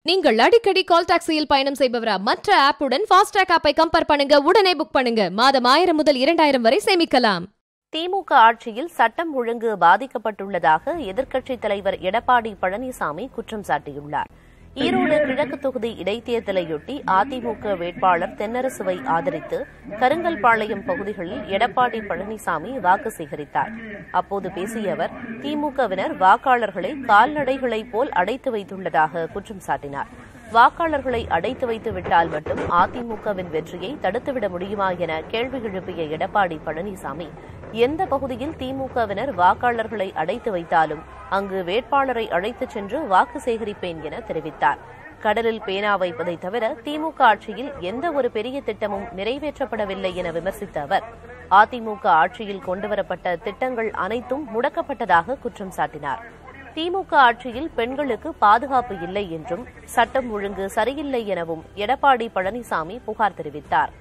நீங்கள் அடிக்கடி கால் டாக்ஸியில் பயணம் செய்பவரா மற்ற ஆப்புடன் ஃபாஸ்டாக் ஆப்பை கம்பேர் பண்ணுங்க உடனே புக் பண்ணுங்க மாதம் ஆயிரம் முதல் இரண்டாயிரம் வரை சேமிக்கலாம் திமுக ஆட்சியில் சட்டம் ஒழுங்கு பாதிக்கப்பட்டுள்ளதாக எதிர்க்கட்சித் தலைவர் எடப்பாடி பழனிசாமி குற்றம் சாட்டியுள்ளார் ஈரோடு கிழக்கு தொகுதி இடைத்தேர்தலையொட்டி அதிமுக வேட்பாளர் தென்னரசுவை ஆதரித்து கருங்கல்பாளையம் பகுதிகளில் எடப்பாடி பழனிசாமி வாக்கு சேகரித்தார் அப்போது பேசிய அவர் திமுகவினர் வாக்காளர்களை கால்நடைகளைப் போல் அடைத்து வைத்துள்ளதாக குற்றம் சாட்டினார் வாக்காளர்களை அடைத்து வைத்து விட்டால் மட்டும் அதிமுகவின் வெற்றியை தடுத்துவிட முடியுமா என கேள்வி எழுப்பிய எடப்பாடி பழனிசாமி எந்த பகுதியில் திமுகவினர் வாக்காளர்களை அடைத்து வைத்தாலும் அங்கு வேட்பாளரை அழைத்துச் சென்று வாக்கு சேகரிப்பேன் என தெரிவித்தார் கடலில் பேனா வைப்பதை தவிர திமுக ஆட்சியில் எந்த ஒரு பெரிய திட்டமும் நிறைவேற்றப்படவில்லை என விமர்சித்த அவர் அதிமுக ஆட்சியில் கொண்டுவரப்பட்ட திட்டங்கள் அனைத்தும் முடக்கப்பட்டதாக குற்றம் சாட்டினார் திமுக ஆட்சியில் பெண்களுக்கு பாதுகாப்பு இல்லை என்றும் சட்டம் ஒழுங்கு சரியில்லை எனவும் எடப்பாடி பழனிசாமி புகார் தெரிவித்தார்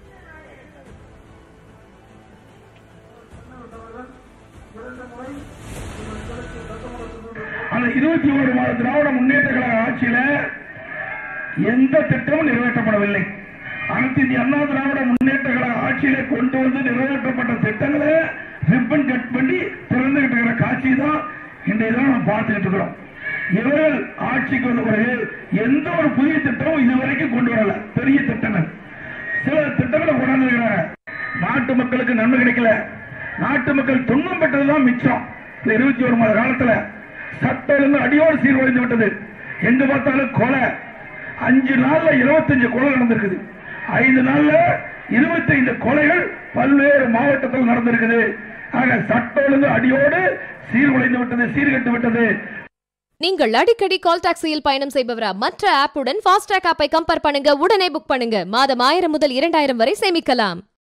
அந்த இருபத்தி ஒரு மாத திராவிட முன்னேற்ற கழக ஆட்சியில எந்த திட்டமும் நிறைவேற்றப்படவில்லை அனைத்து இந்திய அண்ணா திராவிட முன்னேற்ற கழக ஆட்சியில கொண்டு வந்து நிறைவேற்றப்பட்ட திட்டங்களை ரிப்பன் கட் பண்ணி திறந்துகிட்டு இருக்கிற காட்சி தான் இன்றைய தினம் நம்ம பார்த்துக்கிட்டு இருக்கிறோம் இவர்கள் ஆட்சிக்கு வந்த பிறகு எந்த ஒரு புதிய திட்டமும் இதுவரைக்கும் கொண்டு வரல பெரிய திட்டங்கள் சில திட்டங்களை கொண்டாந்து இருக்கிறாங்க நாட்டு மக்களுக்கு நன்மை கிடைக்கல நாட்டு மக்கள் துன்பம் பெற்றதுதான் மிச்சம் இந்த இருபத்தி ஒரு மாத காலத்துல சட்ட ஒழுங்கு அடியோடு சீர்குலைந்து விட்டது எங்க பார்த்தாலும் கொலை அஞ்சு நாள்ல இருபத்தஞ்சு கொலை நடந்திருக்குது ஐந்து நாள்ல இருபத்தைந்து கொலைகள் பல்வேறு மாவட்டத்தில் நடந்திருக்குது ஆக சட்ட ஒழுங்கு அடியோடு சீர்குலைந்து விட்டது சீர்கட்டு விட்டது நீங்கள் அடிக்கடி கால் டாக்ஸியில் பயணம் செய்பவரா மற்ற ஆப்புடன் ஃபாஸ்டாக் ஆப்பை கம்பேர் பண்ணுங்க உடனே புக் பண்ணுங்க மாதம் ஆயிரம் முதல் இரண்டாயிரம் வரை சேமிக்கலாம்